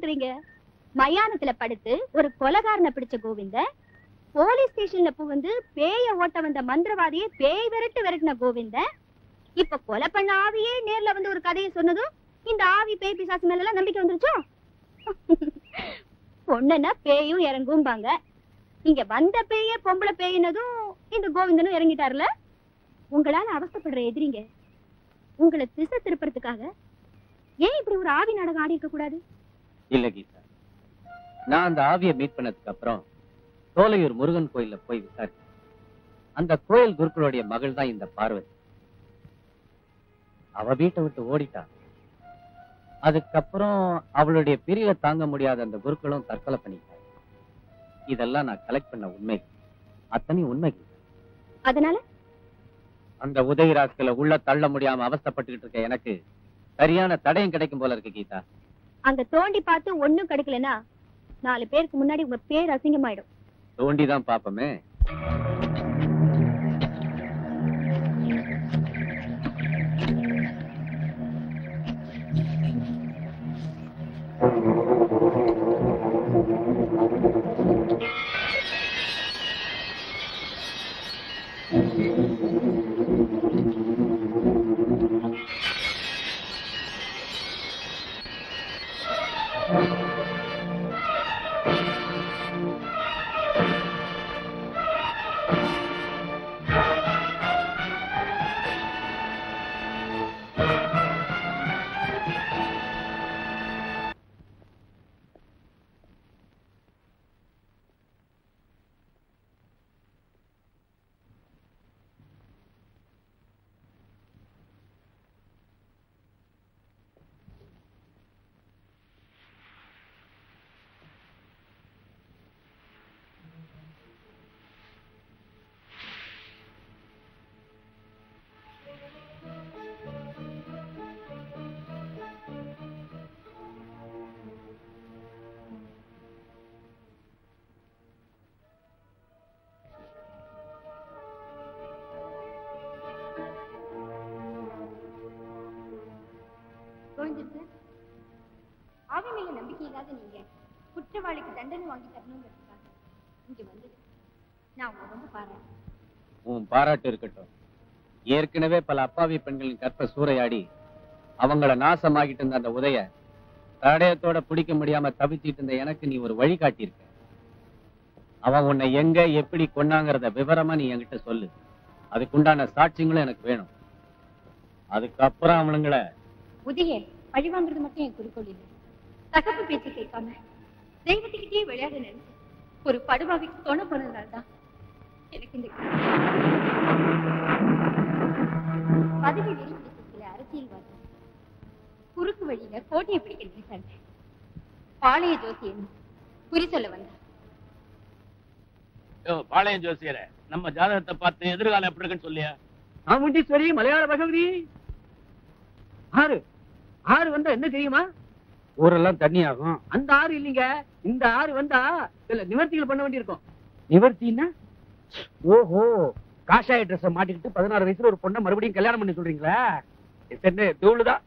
ஓட்டுவீங்க மயானத்துல படுத்து ஒரு கொலகாரனை பிடிச்ச கோவிந்த போலீஸ் ஸ்டேஷன்ல புகுந்து பேய ஓட்ட வந்த மந்திரவாதியை பேய் விரட்டு விரட்டின கோவிந்த இப்ப கொலை பண்ண ஆவியே நேர்ல வந்து ஒரு கதையை சொன்னதும் இந்த ஆவி பேய் பிசாசு மேல எல்லாம் நம்பிக்கை வந்துருச்சோ பொண்ணுன்னா பேயும் இறங்கும்பாங்க இங்க வந்த பேயே பொம்பளை பேயினதும் இந்த கோவிந்தனும் இறங்கிட்டாருல உங்களால அவஸ்தைப்படுற எதிரிங்க உங்களை திசை திருப்புறதுக்காக ஏன் இப்படி ஒரு ஆவி நாடகம் ஆடி இருக்க கூடாது இல்ல கீதா நான் அந்த ஆவியை மீட் பண்ணதுக்கு அப்புறம் சோலையூர் முருகன் கோயில்ல போய் விசாரிச்சேன் அந்த கோயில் குருக்களுடைய மகள் தான் இந்த பார்வதி அவ வீட்டை விட்டு ஓடிட்டா அதுக்கப்புறம் அவளுடைய பிரிவை தாங்க முடியாத அந்த குருக்களும் தற்கொலை பண்ணிட்டாங்க இதெல்லாம் நான் கலெக்ட் பண்ண உண்மை அத்தனை உண்மை கீதா. அதனால அந்த உதயராஜ்களை உள்ள தள்ள முடியாம அவஸ்தைப்பட்டுக்கிட்டு இருக்க எனக்கு சரியான தடயம் கிடைக்கும் போல இருக்கு கீதா அங்க தோண்டி பார்த்து ஒண்ணும் கிடைக்கலனா நாலு பேருக்கு முன்னாடி உங்க பேர் அசிங்கமாயிடும் தோண்டிதான் பாப்போமே கோவிந்தன் சார் ஆவி மேல நம்பிக்கை இல்லாத நீங்க குற்றவாளிக்கு தண்டனை வாங்கி தரணுங்கிறதுக்காக இங்க வந்து நான் உங்களை ரொம்ப பாராட்டு உன் பாராட்டு இருக்கட்டும் ஏற்கனவே பல அப்பாவி பெண்களின் கற்ப சூறையாடி அவங்கள நாசமாகிட்டு இருந்த அந்த உதய தடயத்தோட பிடிக்க முடியாம தவிச்சிட்டு இருந்த எனக்கு நீ ஒரு வழி காட்டியிருக்க அவன் உன்னை எங்க எப்படி கொன்னாங்கிறத விவரமா நீ என்கிட்ட சொல்லு அதுக்குண்டான சாட்சியங்களும் எனக்கு வேணும் அதுக்கப்புறம் அவனுங்கள உதய பழி வாங்குறது மட்டும் என் குறிக்கோள் இல்லை தகப்பு பேச்சு கேட்காம தெய்வத்துக்கிட்டே விளையாட நினைச்சு ஒரு படுபாவிக்கு துணை போனதுனால தான் எனக்கு இந்த பதவி வெறி பிடிச்ச சில அரசியல்வாதி குறுக்கு வழியில கோட்டையை பிடிக்க நினைச்சாங்க பாளைய ஜோசியன் குறி சொல்ல வந்தார் யோ, பாளையம் ஜோசியரே நம்ம ஜாதகத்தை பார்த்து எதிர்காலம் எப்படி இருக்குன்னு சொல்லியா சாமுண்டீஸ்வரி மலையாள பகவதி ஆறு ஆறு வந்தா என்ன தெரியுமா ஊரெல்லாம் தண்ணி ஆகும் அந்த ஆறு இல்லைங்க இந்த ஆறு வந்தா சில நிவர்த்திகள் பண்ண வேண்டியிருக்கும் நிவர்த்தின்னா ஓஹோ காஷாய ட்ரெஸ் மாட்டிக்கிட்டு பதினாறு வயசுல ஒரு பொண்ணை மறுபடியும் கல்யாணம் பண்ணி சொல்றீங்களா இது என்ன தூளுதான்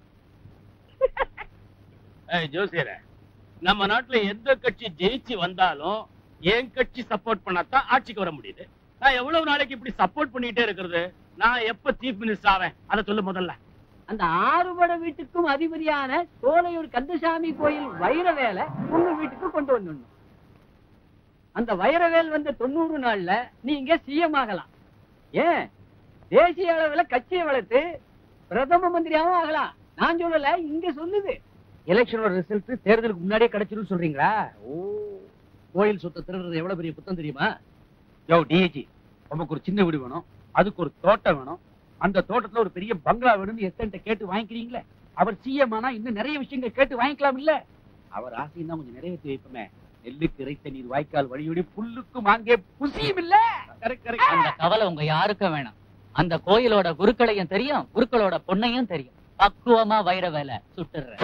ஏய் ஜோசியரே நம்ம நாட்டுல எந்த கட்சி ஜெயிச்சு வந்தாலும் என் கட்சி சப்போர்ட் பண்ணாதான் ஆட்சிக்கு வர முடியுது நான் எவ்வளவு நாளைக்கு இப்படி சப்போர்ட் பண்ணிட்டே இருக்கிறது நான் எப்ப சீஃப் மினிஸ்டர் ஆவேன் அதை சொல்லு முதல்ல அந்த ஆறுபட வீட்டுக்கும் அதிபதியான சோலையூர் கந்தசாமி கோயில் வைரவேலை உங்க வீட்டுக்கு கொண்டு வந்துடணும் அந்த வைரவேல் வந்த தொண்ணூறு நாள்ல நீங்க சிஎம் ஆகலாம் ஏன் தேசிய அளவுல கட்சியை வளர்த்து பிரதம மந்திரியாவும் ஆகலாம் நான் சொல்லல இங்க சொல்லுது எலெக்ஷனோட ரிசல்ட் தேர்தலுக்கு முன்னாடியே கிடைச்சிரும் சொல்றீங்களா ஓ கோயில் சொத்தை திருடுறது எவ்வளவு பெரிய குத்தம் தெரியுமா யோ டிஏஜி உமக்கு ஒரு சின்ன வீடு வேணும் அதுக்கு ஒரு தோட்டம் வேணும் அந்த தோட்டத்துல ஒரு பெரிய பங்களா வேணும்னு எஸ்டன்ட்ட கேட்டு வாங்கிக்கிறீங்களே அவர் சிஎம் ஆனா இன்னும் நிறைய விஷயங்கள் கேட்டு வாங்கிக்கலாம் இல்ல அவர் ஆசையும் தான் கொஞ்சம் நிறைவேற்றி வைப்போமே நெல்லுக்கு இறைத்த நீர் வாய்க்கால் வழியோடி புல்லுக்கும் அங்கே புசியும் இல்ல கரெக்ட் கரெக்ட் அந்த கவலை உங்க யாருக்கும் வேணாம் அந்த கோயிலோட குருக்களையும் தெரியும் குருக்களோட பொண்ணையும் தெரியும் பக்குவமா வைர வேலை சுட்டுறேன்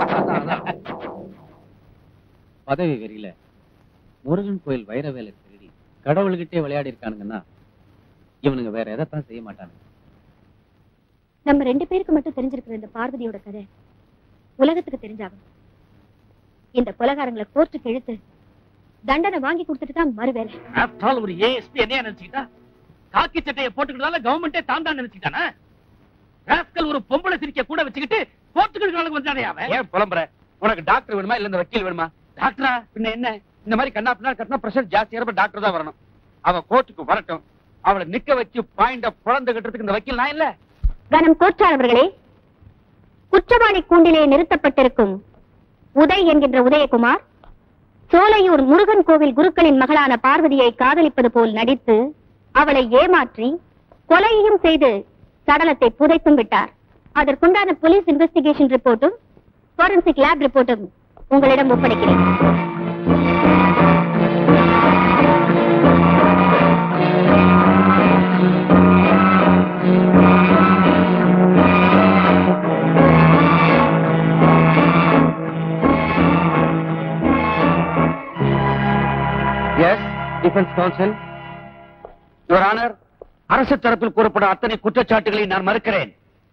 பதவி வெறியில முருகன் கோயில் வைர வேலை திருடி கடவுள்கிட்டே விளையாடி இருக்கானுங்கன்னா இவனுங்க வேற எதைத்தான் செய்ய மாட்டானுங்க நம்ம ரெண்டு பேருக்கு மட்டும் தெரிஞ்சிருக்கிற இந்த பார்வதியோட கதை உலகத்துக்கு தெரிஞ்சாகும் இந்த கொலகாரங்களை கோர்ட்டுக்கு இழுத்து தண்டனை வாங்கி கொடுத்துட்டு தான் மறுவேலை After all, ஒரு ஏஎஸ்பி என்னையா நினைச்சுக்கிட்டா காக்கி சட்டையை போட்டுக்கிட்டதால கவர்மெண்டே தான் தான் நினைச்சுக்கிட்டானா ராஸ்கல் ஒரு பொம்பளை சிரிக்க கூட வச்சுக்கிட்டு போட்டுக்கிறதுக்கு வந்தானே அவன் ஏன் புலம்புற உனக்கு டாக்டர் வேணுமா இல்ல இந்த வக்கீல் வேணுமா டாக்டரா பின்ன என்ன இந்த மாதிரி கண்ணா பின்னா கட்டினா பிரஷர் ஜாஸ்தியா டாக்டர் தான் வரணும் அவ கோர்ட்டுக்கு வரட்டும் அவளை நிக்க வச்சு பாயிண்ட புலந்து கட்டுறதுக்கு இந்த வக்கீல் நான் இல்ல கனம் கோச்சார் அவர்களே குற்றவாளி கூண்டிலே நிறுத்தப்பட்டிருக்கும் உதய் என்கின்ற உதயகுமார் சோலையூர் முருகன் கோவில் குருக்களின் மகளான பார்வதியை காதலிப்பது போல் நடித்து அவளை ஏமாற்றி கொலையையும் செய்து சடலத்தை புதைத்தும் விட்டார் அதற்குண்டான போலீஸ் இன்வெஸ்டிகேஷன் ரிப்போர்ட்டும் போரன்சிக் லேப் ரிப்போர்ட்டும் உங்களிடம் ஒப்படைக்கிறேன் yes defence counsel your honour அரசு தரப்பில் கூறப்படும் அத்தனை குற்றச்சாட்டுகளை நான் மறுக்கிறேன்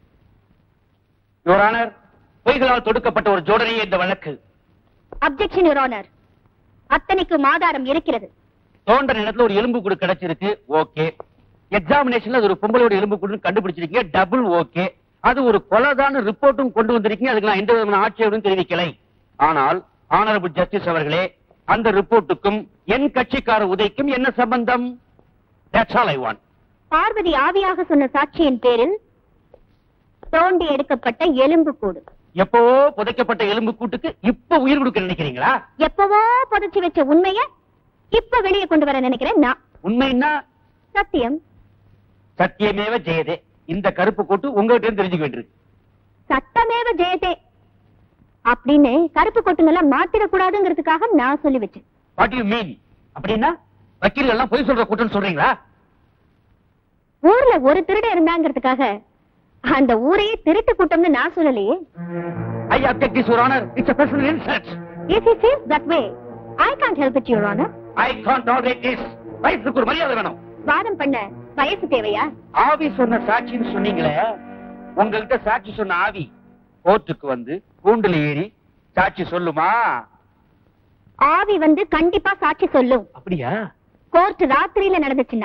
யுவர் ஆனர் பொய்களால் தொடுக்கப்பட்ட ஒரு ஜோடனையே இந்த வழக்கு அப்ஜெக்ஷன் யுவர் ஆனர் அத்தனைக்கும் ஆதாரம் இருக்கிறது தோண்ட இடத்துல ஒரு எலும்பு கூடு கிடைச்சிருக்கு ஓகே எக்ஸாமினேஷன்ல அது ஒரு பொம்பளோட எலும்பு கூடுன்னு கண்டுபிடிச்சிருக்கீங்க டபுள் ஓகே அது ஒரு கொலைதான ரிப்போர்ட்டும் கொண்டு வந்திருக்கீங்க அதுக்கு நான் எந்த விதமான ஆட்சேபனும் தெரிவிக்கலை ஆனால் ஆனரபிள் ஜஸ்டிஸ் அவர்களே அந்த ரிப்போர்ட்டுக்கும் என் கட்சிக்கார உதைக்கும் என்ன சம்பந்தம் That's all I want. Parvati ஆவியாக சொன்ன சாட்சியின் பேரில் தோண்டி எடுக்கப்பட்ட எலும்பு கூடு எப்பவோ புதைக்கப்பட்ட எலும்பு கூட்டுக்கு இப்ப உயிர் கொடுக்க நினைக்கிறீங்களா எப்பவோ புதைச்சு வச்ச உண்மைய இப்ப வெளியே கொண்டு வர நினைக்கிறேன் நான் உண்மைன்னா சத்தியம் சத்தியமேவ ஜெயதே இந்த கருப்பு கோட்டு உங்ககிட்ட இருந்து தெரிஞ்சுக்க வேண்டியிருக்கு சட்டமேவ ஜெயதே அப்படின்னு கருப்பு கொட்டுங்கெல்லாம் மாத்திரக்கூடாதுங்கிறதுக்காக நான் சொல்லி வச்சேன் வாட் யூ மீன் அப்படின்னா வக்கீல்கள் எல்லாம் பொய் சொல்ற கூட்டம்னு சொல்றீங்களா ஊர்ல ஒரு திருட இருந்தாங்கிறதுக்காக அந்த ஊரையே திருட்டு கூட்டம்னு நான் சொல்லலையே I object this your honour it's a personal insult If he feels that way, I can't help it, Your Honor. I can't tolerate this வயசுக்கு ஒரு மரியாதை வேணும் வாதம் பண்ண வயசு தேவையா ஆவி சொன்ன சாட்சின்னு சொன்னீங்களே உங்ககிட்ட சாட்சி சொன்ன ஆவி கோர்ட்டுக்கு வந்து கூண்டுல ஏறி சாட்சி சொல்லுமா ஆவி வந்து கண்டிப்பா சாட்சி சொல்லும் அப்படியா கோர்ட் ராத்திரியில நடந்துச்சுன்னா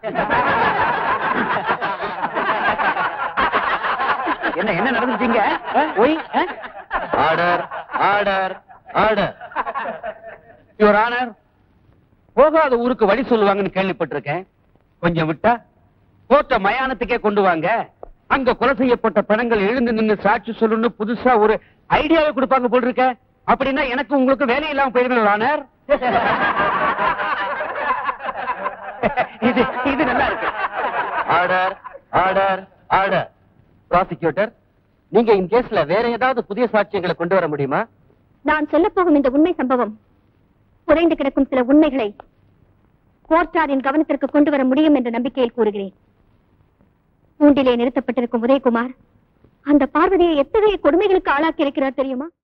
என்ன என்ன நடந்துச்சீங்க why order order order your honour போகாத ஊருக்கு வழி சொல்லுவாங்கன்னு கேள்விப்பட்டிருக்கேன் கொஞ்சம் விட்டா கோர்ட்ட மயானத்துக்கே கொண்டு வாங்க அங்க கொலை செய்யப்பட்ட பணங்கள் எழுந்து நின்னு சாட்சி சொல்லணும்னு புதுசா ஒரு ஐடியாவை கொடுப்பாங்க போல் இருக்க அப்படின்னா எனக்கு உங்களுக்கு வேலை இல்லாம போயிருங்க ஆனர் இது இது நல்லா இருக்கு ஆர்டர் ஆர்டர் ஆர்டர் ப்ராசிக்யூட்டர் நீங்க இந்த கேஸ்ல வேற ஏதாவது புதிய சாட்சியங்களை கொண்டு வர முடியுமா நான் சொல்லப் போகும் இந்த உண்மை சம்பவம் புதைந்து கிடக்கும் சில உண்மைகளை கோர்ட்டாரின் கவனத்திற்கு கொண்டு வர முடியும் என்ற நம்பிக்கையில் கூறுகிறேன் கூண்டிலே நிறுத்தப்பட்டிருக்கும் உதயகுமார் அந்த பார்வதியை எத்தகைய கொடுமைகளுக்கு ஆளாக்கி இருக்கிறார் தெரியுமா